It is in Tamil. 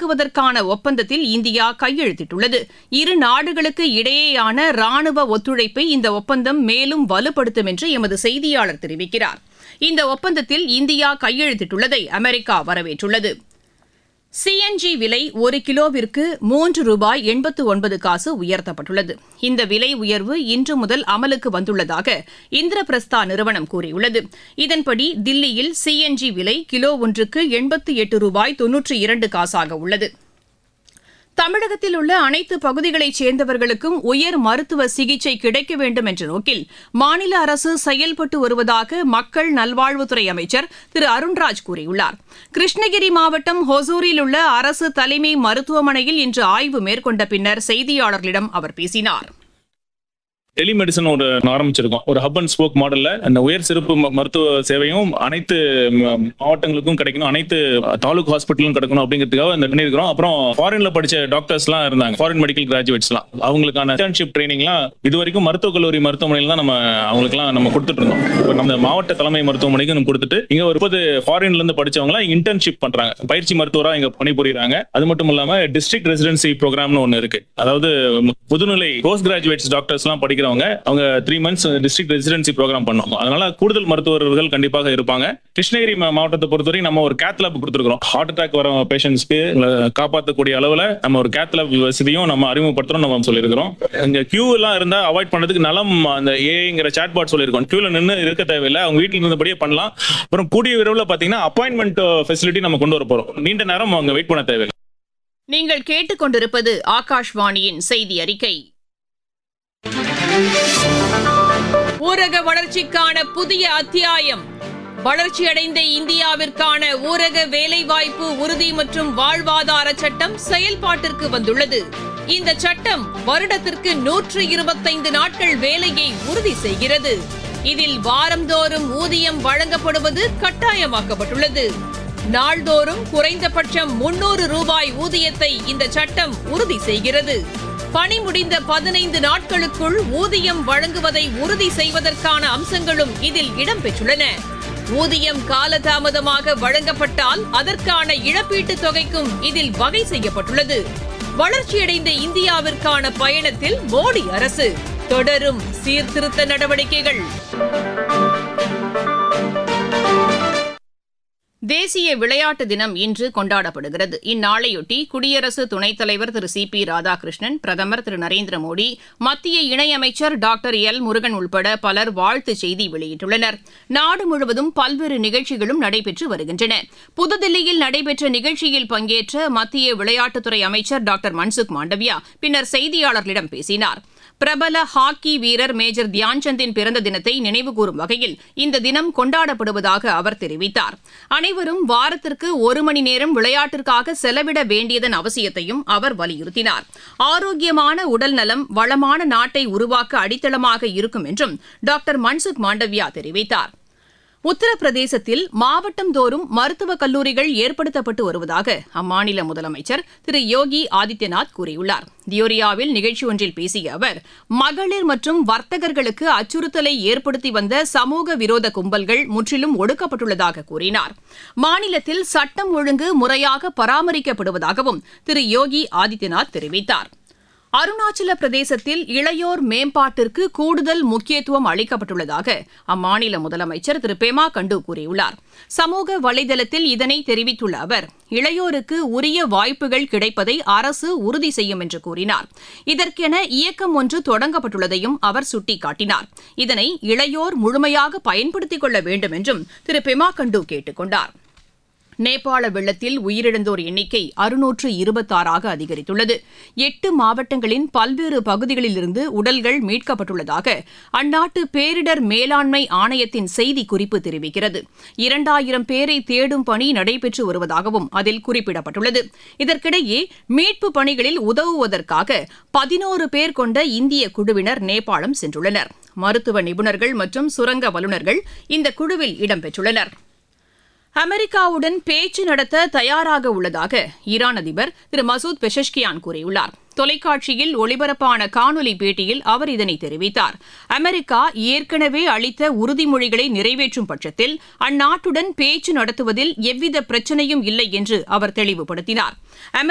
வாங்குவதற்கான ஒப்பந்தத்தில் இந்தியா கையெழுத்திட்டுள்ளது இரு நாடுகளுக்கு இடையேயான ராணுவ ஒத்துழைப்பை இந்த ஒப்பந்தம் மேலும் வலுப்படுத்தும் என்று எமது செய்தியாளர் தெரிவிக்கிறார் இந்த ஒப்பந்தத்தில் இந்தியா கையெழுத்திட்டுள்ளதை அமெரிக்கா வரவேற்றுள்ளது சிஎன்ஜி விலை ஒரு கிலோவிற்கு மூன்று ரூபாய் எண்பத்து ஒன்பது காசு உயர்த்தப்பட்டுள்ளது இந்த விலை உயர்வு இன்று முதல் அமலுக்கு வந்துள்ளதாக இந்திரபிரஸ்தா நிறுவனம் கூறியுள்ளது இதன்படி தில்லியில் சிஎன்ஜி விலை கிலோ ஒன்றுக்கு எண்பத்து எட்டு ரூபாய் தொன்னூற்றி இரண்டு காசாக உள்ளது தமிழகத்தில் உள்ள அனைத்து பகுதிகளைச் சேர்ந்தவர்களுக்கும் உயர் மருத்துவ சிகிச்சை கிடைக்க வேண்டும் என்ற நோக்கில் மாநில அரசு செயல்பட்டு வருவதாக மக்கள் நல்வாழ்வுத்துறை அமைச்சர் திரு அருண்ராஜ் கூறியுள்ளார் கிருஷ்ணகிரி மாவட்டம் ஹொசூரில் உள்ள அரசு தலைமை மருத்துவமனையில் இன்று ஆய்வு மேற்கொண்ட பின்னர் செய்தியாளர்களிடம் அவர் பேசினார் டெலிமெடிசன் ஒரு ஆரம்பிச்சிருக்கோம் ஒரு ஹப் அண்ட் ஸ்போக் மாடல்ல அந்த உயர் சிறப்பு ம- மருத்துவ சேவையும் அனைத்து ம், மாவட்டங்களுக்கும் கிடைக்கணும் அனைத்து தாலுக் ஹாஸ்பிட்டலும் கிடைக்கணும் அப்படிங்கிறதுக்காக இந்த பண்ணியிருக்கிறோம் அப்புறம் ஃபாரின்ல படிச்ச டாக்டர்ஸ் எல்லாம் இருந்தாங்க ஃபாரின் மெடிக்கல் கிராஜுவேட்ஸ்லாம் அவங்களுக்கான இன்டர்ன்ஷிப் ட்ரைனிங்லாம் இது வரைக்கும் மருத்துவக் கல்லூரி மருத்துவமனையில் தான் நம்ம அவங்களுக்குலாம் நம்ம கொடுத்துட்டு இருந்தோம் இப்போ நம்ம மாவட்ட தலைமை மருத்துவமனைக்கு நம்ம கொடுத்துட்டு இங்க ஒரு முப்பது ஃபாரின்ல இருந்து படிச்சவங்க இன்டர்ன்ஷிப் பண்றாங்க பயிற்சி மருத்துவரா இங்க பணிபுரியுறாங்க அது மட்டும் இல்லாம டிஸ்ட்ரிக்ட் ரெசிடென்சி ப்ரோக்ராம்னு ஒன்னு இருக்கு அதாவது முதுநிலை போஸ்ட் கிராஜுவேட்ஸ் டாக்டர்ஸ் எல்லாம் படிக்கிறவங்க அவங்க three months district residency program பண்ணோம் அதனால கூடுதல் மருத்துவர்கள் கண்டிப்பாக இருப்பாங்க கிருஷ்ணகிரி மா- மாவட்டத்தை பொறுத்தவரை நம்ம ஒரு கேத் லேப் கொடுத்துருக்கோம் ஹார்ட் அட்டாக் வர பேஷண்ட்ஸ்க்கு காப்பாற்றக்கூடிய அளவுல நம்ம ஒரு கேத் லேப் வசதியும் நம்ம அறிமுகப்படுத்துறோம் நம்ம சொல்லியிருக்கிறோம் இங்க கியூ எல்லாம் இருந்தா அவாய்ட் பண்ணதுக்கு நலம் அந்த ஏங்கிற சாட் பாட் சொல்லியிருக்கோம் கியூல நின்று இருக்க தேவையில்லை அவங்க வீட்டில் இருந்தபடியே பண்ணலாம் அப்புறம் கூடிய விரைவில் பாத்தீங்கன்னா அப்பாயின்மெண்ட் ஃபெசிலிட்டி நம்ம கொண்டு வர போறோம் நீண்ட நேரம் அவங்க வெயிட் பண்ண தேவையில்லை நீங்கள் கேட்டுக்கொண்டிருப்பது ஆகாஷ்வாணியின் செய்தி அறிக்கை ஊரக வளர்ச்சிக்கான புதிய அத்தியாயம் வளர்ச்சியடைந்த இந்தியாவிற்கான ஊரக வேலைவாய்ப்பு உறுதி மற்றும் வாழ்வாதார சட்டம் செயல்பாட்டிற்கு வந்துள்ளது இந்த சட்டம் வருடத்திற்கு நூற்று இருபத்தைந்து நாட்கள் வேலையை உறுதி செய்கிறது இதில் வாரந்தோறும் ஊதியம் வழங்கப்படுவது கட்டாயமாக்கப்பட்டுள்ளது நாள்தோறும் குறைந்தபட்சம் முன்னூறு ரூபாய் ஊதியத்தை இந்த சட்டம் உறுதி செய்கிறது பணி முடிந்த பதினைந்து நாட்களுக்குள் ஊதியம் வழங்குவதை உறுதி செய்வதற்கான அம்சங்களும் இதில் இடம்பெற்றுள்ளன ஊதியம் காலதாமதமாக வழங்கப்பட்டால் அதற்கான இழப்பீட்டுத் தொகைக்கும் இதில் வகை செய்யப்பட்டுள்ளது வளர்ச்சியடைந்த இந்தியாவிற்கான பயணத்தில் மோடி அரசு தொடரும் சீர்திருத்த நடவடிக்கைகள் தேசிய விளையாட்டு தினம் இன்று கொண்டாடப்படுகிறது இந்நாளையொட்டி குடியரசு துணைத் தலைவர் திரு சி பி ராதாகிருஷ்ணன் பிரதமர் திரு நரேந்திர மோடி மத்திய இணையமைச்சர் டாக்டர் எல் முருகன் உள்பட பலர் வாழ்த்துச் செய்தி வெளியிட்டுள்ளனர் நாடு முழுவதும் பல்வேறு நிகழ்ச்சிகளும் நடைபெற்று வருகின்றன புதுதில்லியில் நடைபெற்ற நிகழ்ச்சியில் பங்கேற்ற மத்திய விளையாட்டுத்துறை அமைச்சர் டாக்டர் மன்சுக் மாண்டவியா பின்னர் செய்தியாளர்களிடம் பேசினார் பிரபல ஹாக்கி வீரர் மேஜர் தியான்சந்தின் பிறந்த தினத்தை நினைவுகூரும் வகையில் இந்த தினம் கொண்டாடப்படுவதாக அவர் தெரிவித்தார் அனைவரும் வாரத்திற்கு ஒரு மணி நேரம் விளையாட்டிற்காக செலவிட வேண்டியதன் அவசியத்தையும் அவர் வலியுறுத்தினார் ஆரோக்கியமான உடல் நலம் வளமான நாட்டை உருவாக்க அடித்தளமாக இருக்கும் என்றும் டாக்டர் மன்சுக் மாண்டவியா தெரிவித்தார் உத்தரப்பிரதேசத்தில் மாவட்டம் தோறும் மருத்துவக் கல்லூரிகள் ஏற்படுத்தப்பட்டு வருவதாக அம்மாநில முதலமைச்சர் திரு யோகி ஆதித்யநாத் கூறியுள்ளார் தியோரியாவில் நிகழ்ச்சி ஒன்றில் பேசிய அவர் மகளிர் மற்றும் வர்த்தகர்களுக்கு அச்சுறுத்தலை ஏற்படுத்தி வந்த சமூக விரோத கும்பல்கள் முற்றிலும் ஒடுக்கப்பட்டுள்ளதாக கூறினார் மாநிலத்தில் சட்டம் ஒழுங்கு முறையாக பராமரிக்கப்படுவதாகவும் திரு யோகி ஆதித்யநாத் தெரிவித்தார் அருணாச்சல பிரதேசத்தில் இளையோர் மேம்பாட்டிற்கு கூடுதல் முக்கியத்துவம் அளிக்கப்பட்டுள்ளதாக அம்மாநில முதலமைச்சர் திரு பெமா கண்டு கூறியுள்ளார் சமூக வலைதளத்தில் இதனை தெரிவித்துள்ள அவர் இளையோருக்கு உரிய வாய்ப்புகள் கிடைப்பதை அரசு உறுதி செய்யும் என்று கூறினார் இதற்கென இயக்கம் ஒன்று தொடங்கப்பட்டுள்ளதையும் அவர் சுட்டிக்காட்டினார் இதனை இளையோர் முழுமையாக பயன்படுத்திக் கொள்ள வேண்டும் என்றும் திரு பெமா கண்டு கேட்டுக் கொண்டார் நேபாள வெள்ளத்தில் உயிரிழந்தோர் எண்ணிக்கை அறுநூற்று இருபத்தாறாக அதிகரித்துள்ளது எட்டு மாவட்டங்களின் பல்வேறு பகுதிகளிலிருந்து உடல்கள் மீட்கப்பட்டுள்ளதாக அந்நாட்டு பேரிடர் மேலாண்மை ஆணையத்தின் செய்திக்குறிப்பு தெரிவிக்கிறது இரண்டாயிரம் பேரை தேடும் பணி நடைபெற்று வருவதாகவும் அதில் குறிப்பிடப்பட்டுள்ளது இதற்கிடையே மீட்பு பணிகளில் உதவுவதற்காக பதினோரு பேர் கொண்ட இந்திய குழுவினர் நேபாளம் சென்றுள்ளனர் மருத்துவ நிபுணர்கள் மற்றும் சுரங்க வல்லுநர்கள் இந்த குழுவில் இடம்பெற்றுள்ளனர் அமெரிக்காவுடன் பேச்சு நடத்த தயாராக உள்ளதாக ஈரான் அதிபர் திரு மசூத் பெஷஷ்கியான் கூறியுள்ளார் தொலைக்காட்சியில் ஒளிபரப்பான காணொலி பேட்டியில் அவர் இதனை தெரிவித்தார் அமெரிக்கா ஏற்கனவே அளித்த உறுதிமொழிகளை நிறைவேற்றும் பட்சத்தில் அந்நாட்டுடன் பேச்சு நடத்துவதில் எவ்வித பிரச்சனையும் இல்லை என்று அவர் தெளிவுபடுத்தினார்